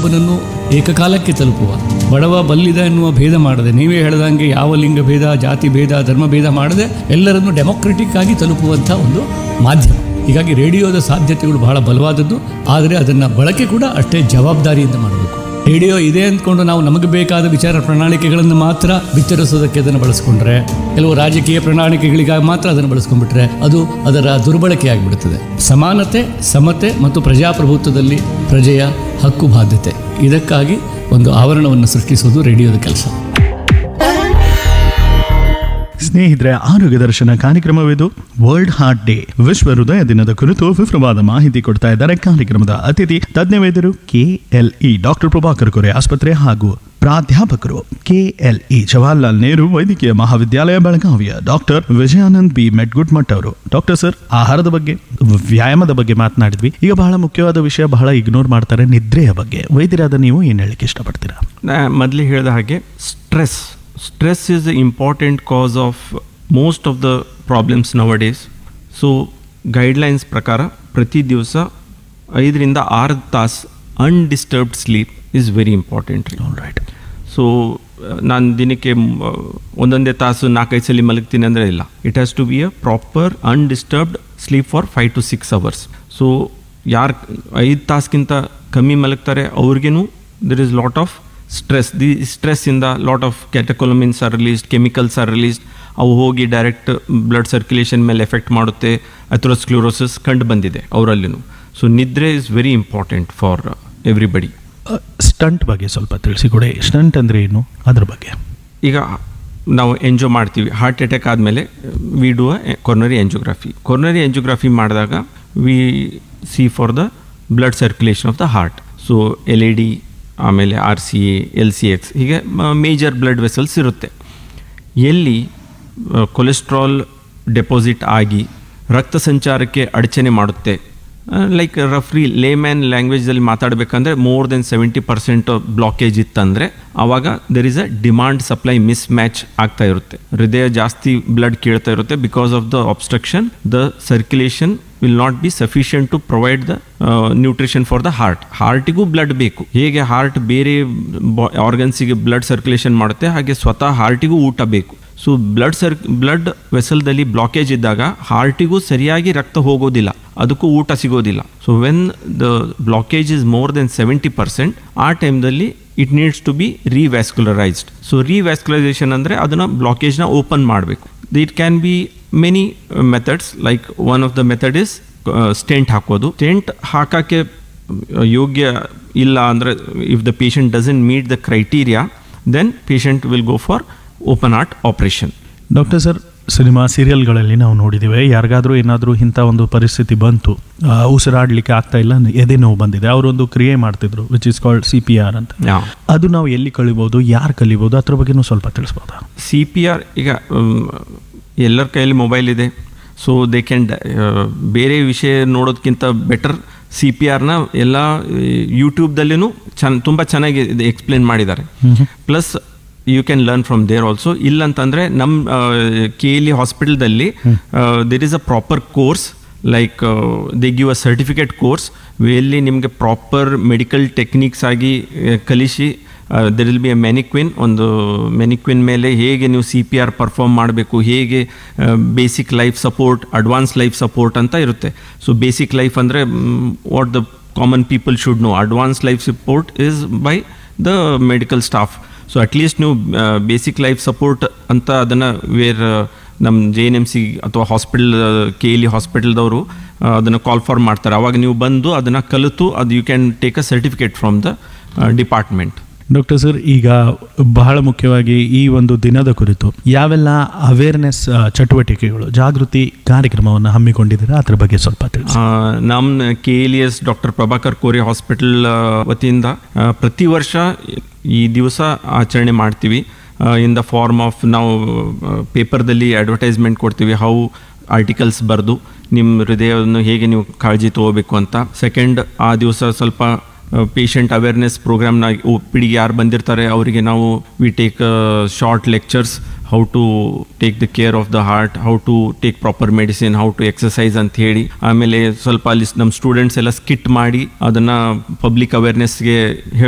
ಪ್ರತಿಯೊಬ್ಬನನ್ನು ಏಕಕಾಲಕ್ಕೆ ತಲುಪುವ ಬಡವ ಬಲ್ಲಿದ ಎನ್ನುವ ಭೇದ ಮಾಡದೆ ನೀವೇ ಹೇಳ್ದಂಗೆ ಯಾವ ಲಿಂಗ ಭೇದ ಜಾತಿ ಭೇದ ಧರ್ಮ ಭೇದ ಮಾಡದೆ ಎಲ್ಲರನ್ನು ಡೆಮೊಕ್ರೆಟಿಕ್ ಆಗಿ ತಲುಪುವಂಥ ಒಂದು ಮಾಧ್ಯಮ ಹೀಗಾಗಿ ರೇಡಿಯೋದ ಸಾಧ್ಯತೆಗಳು ಬಹಳ ಬಲವಾದದ್ದು ಆದರೆ ಅದನ್ನು ಬಳಕೆ ಕೂಡ ಅಷ್ಟೇ ಜವಾಬ್ದಾರಿಯಿಂದ ಮಾಡಬೇಕು ರೇಡಿಯೋ ಇದೆ ಅಂದ್ಕೊಂಡು ನಾವು ನಮಗೆ ಬೇಕಾದ ವಿಚಾರ ಪ್ರಣಾಳಿಕೆಗಳನ್ನು ಮಾತ್ರ ಬಿತ್ತರಿಸೋದಕ್ಕೆ ಅದನ್ನು ಬಳಸ್ಕೊಂಡ್ರೆ ಕೆಲವು ರಾಜಕೀಯ ಪ್ರಣಾಳಿಕೆಗಳಿಗಾಗಿ ಮಾತ್ರ ಅದನ್ನು ಬಳಸ್ಕೊಂಡ್ಬಿಟ್ರೆ ಅದು ಅದರ ದುರ್ಬಳಕೆ ಆಗಿಬಿಡುತ್ತದೆ ಸಮಾನತೆ ಸಮತೆ ಮತ್ತು ಪ್ರಜಾಪ್ರಭುತ್ವದಲ್ಲಿ ಪ್ರಜೆಯ ಹಕ್ಕು ಬಾಧ್ಯತೆ ಇದಕ್ಕಾಗಿ ಒಂದು ಆವರಣವನ್ನು ಸೃಷ್ಟಿಸುವುದು ರೇಡಿಯೋದ ಕೆಲಸ ಸ್ನೇಹಿತರೆ ಆರೋಗ್ಯ ದರ್ಶನ ಕಾರ್ಯಕ್ರಮವಿದು ವರ್ಲ್ಡ್ ಹಾರ್ಟ್ ಡೇ ವಿಶ್ವ ಹೃದಯ ದಿನದ ಕುರಿತು ವಿವರವಾದ ಮಾಹಿತಿ ಕೊಡ್ತಾ ಇದ್ದಾರೆ ಕಾರ್ಯಕ್ರಮದ ಅತಿಥಿ ತಜ್ಞ ವೈದ್ಯರು ಕೆಎಲ್ಇ ಡಾಕ್ಟರ್ ಪ್ರಭಾಕರ್ ಕೊರೆ ಆಸ್ಪತ್ರೆ ಹಾಗೂ ಪ್ರಾಧ್ಯಾಪಕರು ಕೆಎಲ್ಇ ಜವಾಹರ್ಲಾಲ್ ನೆಹರು ವೈದ್ಯಕೀಯ ಮಹಾವಿದ್ಯಾಲಯ ಬೆಳಗಾವಿಯ ಡಾಕ್ಟರ್ ವಿಜಯಾನಂದ್ ಬಿ ಮೆಟ್ಗುಡ್ ಮಠ್ ಅವರು ಡಾಕ್ಟರ್ ಸರ್ ಆಹಾರದ ಬಗ್ಗೆ ವ್ಯಾಯಾಮದ ಬಗ್ಗೆ ಮಾತನಾಡಿದ್ವಿ ಈಗ ಬಹಳ ಮುಖ್ಯವಾದ ವಿಷಯ ಬಹಳ ಇಗ್ನೋರ್ ಮಾಡ್ತಾರೆ ನಿದ್ರೆಯ ಬಗ್ಗೆ ವೈದ್ಯರಾದ ನೀವು ಏನ್ ಹೇಳಲಿಕ್ಕೆ ಇಷ್ಟಪಡ್ತೀರಾ ನಾ ಮೊದಲೇ ಹೇಳಿದ ಹಾಗೆ stress stress is the important cause of most of the problems nowadays so guidelines ಪ್ರಕಾರ ಪ್ರತಿ ದಿವಸ ಐದರಿಂದ ಆರು ತಾಸು undisturbed sleep is very important right so ನಾನು ದಿನಕ್ಕೆ ಮ್, ಒಂದೊಂದೇ ತಾಸು ನಾಲ್ಕೈದು ಸಲ ಮಲಗ್ತೀನಿ ಅಂದರೆ ಇಲ್ಲ it has to be a proper undisturbed sleep for five to six hours so ಯಾರು ಐದು ತಾಸ್ಗಿಂತ ಕಮ್ಮಿ ಮಲಗ್ತಾರೆ ಅವ್ರಿಗೇನು there is lot of stress the ಸ್ಟ್ರೆಸ್ಸಿಂದ lot of catecholamines are released chemicals are released ಅವು ಹೋಗಿ ಡೈರೆಕ್ಟ್ ಬ್ಲಡ್ ಸರ್ಕ್ಯುಲೇಷನ್ ಮೇಲೆ ಎಫೆಕ್ಟ್ ಮಾಡುತ್ತೆ ಅಥ್ರೋಸ್ಕ್ಲೂರೋಸಿಸ್ ಕಂಡು ಬಂದಿದೆ ಅವರಲ್ಲಿನೂ ಸೊ ನಿದ್ರೆ is very important for everybody stunt ಬಗ್ಗೆ ಸ್ವಲ್ಪ ತಿಳಿಸಿಕೊಡಿ ಸ್ಟಂಟ್ ಅಂದ್ರೆ ಏನು ಅದ್ರ ಬಗ್ಗೆ ಈಗ ನಾವು ಎಂಜೋ ಮಾಡ್ತೀವಿ ಹಾರ್ಟ್ ಅಟ್ಯಾಕ್ ಆದಮೇಲೆ we do a coronary angiography coronary angiography ಮಾಡಿದಾಗ we see for the blood circulation of the heart so L E D ಆಮೇಲೆ R C A L C X ಹೀಗೆ ಮೇಜರ್ ಬ್ಲಡ್ ವೆಸಲ್ಸ್ ಇರುತ್ತೆ ಎಲ್ಲಿ cholesterol deposit ಆಗಿ ರಕ್ತ ಸಂಚಾರಕ್ಕೆ ಅಡಚಣೆ ಮಾಡುತ್ತೆ ಲೈಕ್ ರಫ್ರಿ ಲೇಮ್ಯಾನ್ ಲ್ಯಾಂಗ್ವೇಜಲ್ಲಿ ಮಾತಾಡಬೇಕಂದ್ರೆ more then seventy percent blockage ಇತ್ತಂದರೆ ಆವಾಗ there is a demand supply mismatch ಆಗ್ತಾ ಇರುತ್ತೆ ಹೃದಯ ಜಾಸ್ತಿ ಬ್ಲಡ್ ಕೇಳ್ತಾ ಇರುತ್ತೆ because of the obstruction the circulation will not be sufficient to provide the nutrition for the heart ಹಾರ್ಟಿಗೂ ಬ್ಲಡ್ ಬೇಕು ಹೇಗೆ ಹಾರ್ಟ್ ಬೇರೆ ಆರ್ಗನ್ಸಿಗೆ ಬ್ಲಡ್ ಸರ್ಕ್ಯುಲೇಷನ್ ಮಾಡುತ್ತೆ ಹಾಗೆ ಸ್ವತಃ ಹಾರ್ಟಿಗೂ ಊಟ ಬೇಕು ಸೊ ಬ್ಲಡ್ ಸರ್ ಬ್ಲಡ್ ವೆಸಲ್ದಲ್ಲಿ ಬ್ಲಾಕೇಜ್ ಇದ್ದಾಗ ಹಾರ್ಟಿಗೂ ಸರಿಯಾಗಿ ರಕ್ತ ಹೋಗೋದಿಲ್ಲ ಅದಕ್ಕೂ ಊಟ ಸಿಗೋದಿಲ್ಲ so when the blockage is more then seventy percent ಆ ಟೈಮ್ದಲ್ಲಿ it needs to be revascularized so revascularization ಅಂದರೆ ಅದನ್ನು ಬ್ಲಾಕೇಜ್ನ ಓಪನ್ ಮಾಡಬೇಕು it can be many methods like one of the method is stent ಹಾಕೋದು ಸ್ಟೆಂಟ್ ಹಾಕೋಕ್ಕೆ ಯೋಗ್ಯ ಇಲ್ಲ ಅಂದರೆ if the patient doesn't meet the criteria then patient will go for open heart operation doctor sir cinema ಸೀರಿಯಲ್ಗಳಲ್ಲಿ ನಾವು ನೋಡಿದ್ದೀವಿ ಯಾರಿಗಾದ್ರೂ ಏನಾದರೂ ಇಂಥ ಒಂದು ಪರಿಸ್ಥಿತಿ ಬಂತು ಆ, ಉಸಿರಾಡ್ಲಿಕ್ಕೆ ಆಗ್ತಾ ಇಲ್ಲ ಎದೆ ನೋವು ಬಂದಿದೆ ಅವರೊಂದು ಕ್ರಿಯೆ ಮಾಡ್ತಿದ್ರು which is called C P R ಅಂತ ಅದು ನಾವು ಎಲ್ಲಿ ಕಲಿಬೋದು ಯಾರು ಕಲಿಬೋದು ಅದ್ರ ಬಗ್ಗೆನೂ ಸ್ವಲ್ಪ ತಿಳಿಸ್ಬೋದಾ ಸಿ ಪಿ ಆರ್ ಈಗ ಮ್, ಎಲ್ಲರ ಕೈಯಲ್ಲಿ ಮೊಬೈಲ್ ಇದೆ ಸೊ ದೇ ಕ್ಯಾನ್ ಬೇರೆ ವಿಷಯ ನೋಡೋದಕ್ಕಿಂತ ಬೆಟರ್ ಸಿ ಪಿ ಆರ್ನ ಎಲ್ಲ ಯೂಟ್ಯೂಬ್ದಲ್ಲಿನೂ ಚೆನ್ನ ತುಂಬ ಚೆನ್ನಾಗಿ ಎಕ್ಸ್ಪ್ಲೇನ್ ಮಾಡಿದ್ದಾರೆ plus you can learn from there also ಇಲ್ಲಂತಂದರೆ ನಮ್ಮ ಕೆ ಎಲ್ ಇ ಹಾಸ್ಪಿಟಲ್ದಲ್ಲಿ there is a proper course like they give a certificate course ಎಲ್ಲಿ ನಿಮಗೆ ಪ್ರಾಪರ್ ಮೆಡಿಕಲ್ ಟೆಕ್ನಿಕ್ಸ್ ಆಗಿ ಆ, ಕಲಿಸಿ there will be a mannequin ಒಂದು ಮೆನಿಕ್ವಿನ್ ಮೇಲೆ ಹೇಗೆ ನೀವು ಸಿ ಪಿ ಆರ್ ಪರ್ಫಾರ್ಮ್ ಮಾಡಬೇಕು ಹೇಗೆ basic life support advance life support ಅಂತ ಇರುತ್ತೆ ಸೊ ಬೇಸಿಕ್ ಲೈಫ್ ಅಂದರೆ what the common people should know advance life support is by the medical staff so at least ನೀವು ಬೇಸಿಕ್ ಲೈಫ್ ಸಪೋರ್ಟ್ ಅಂತ ಅದನ್ನು where ನಮ್ಮ J N M C ಅಥವಾ hospital K L E ಹಾಸ್ಪಿಟಲ್ದವರು ಅದನ್ನು call for ಮಾಡ್ತಾರೆ ಅವಾಗ ನೀವು ಬಂದು ಅದನ್ನು ಕಲಿತು ಅದು you can take a certificate from the department doctor sir ಈಗ ಬಹಳ ಮುಖ್ಯವಾಗಿ ಈ ಒಂದು ದಿನದ ಕುರಿತು ಯಾವೆಲ್ಲ ಅವೇರ್ನೆಸ್ ಚಟುವಟಿಕೆಗಳು ಜಾಗೃತಿ ಕಾರ್ಯಕ್ರಮವನ್ನು ಹಮ್ಮಿಕೊಂಡಿದ್ದೀರಾ ಅದ್ರ ಬಗ್ಗೆ ಸ್ವಲ್ಪ ತಿಳಿಸಿ ನಮ್ಮ K L S doctor Prabhakar Kore hospital ವತಿಯಿಂದ ಆ, ಪ್ರತಿ ವರ್ಷ ಈ ದಿವಸ ಆಚರಣೆ ಮಾಡ್ತೀವಿ ಇನ್ ದ ಫಾರ್ಮ್ ಆಫ್ ನಾವು ಪೇಪರ್ದಲ್ಲಿ ಅಡ್ವರ್ಟೈಸ್ಮೆಂಟ್ ಕೊಡ್ತೀವಿ ಹೌ ಆರ್ಟಿಕಲ್ಸ್ ಬರೆದು ನಿಮ್ಮ ಹೃದಯವನ್ನು ಹೇಗೆ ನೀವು ಕಾಳಜಿ ತಗೋಬೇಕು ಅಂತ ಸೆಕೆಂಡ್ ಆ ದಿವಸ ಸ್ವಲ್ಪ ಪೇಷಂಟ್ ಅವೇರ್ನೆಸ್ ಪ್ರೋಗ್ರಾಮ್ನ ಒ ಪಿ ಡಿಗೆ ಯಾರು ಬಂದಿರ್ತಾರೆ ಅವರಿಗೆ ನಾವು we take short lectures how to take the care of the heart how to take proper medicine how to exercise ಅಂತ ಹೇಳಿ ಆಮೇಲೆ ಸ್ವಲ್ಪ ಅಲ್ಲಿ ನಮ್ಮ ಸ್ಟೂಡೆಂಟ್ಸ್ ಎಲ್ಲ ಸ್ಕಿಟ್ ಮಾಡಿ ಅದನ್ನು ಪಬ್ಲಿಕ್ ಅವೇರ್ನೆಸ್ಗೆ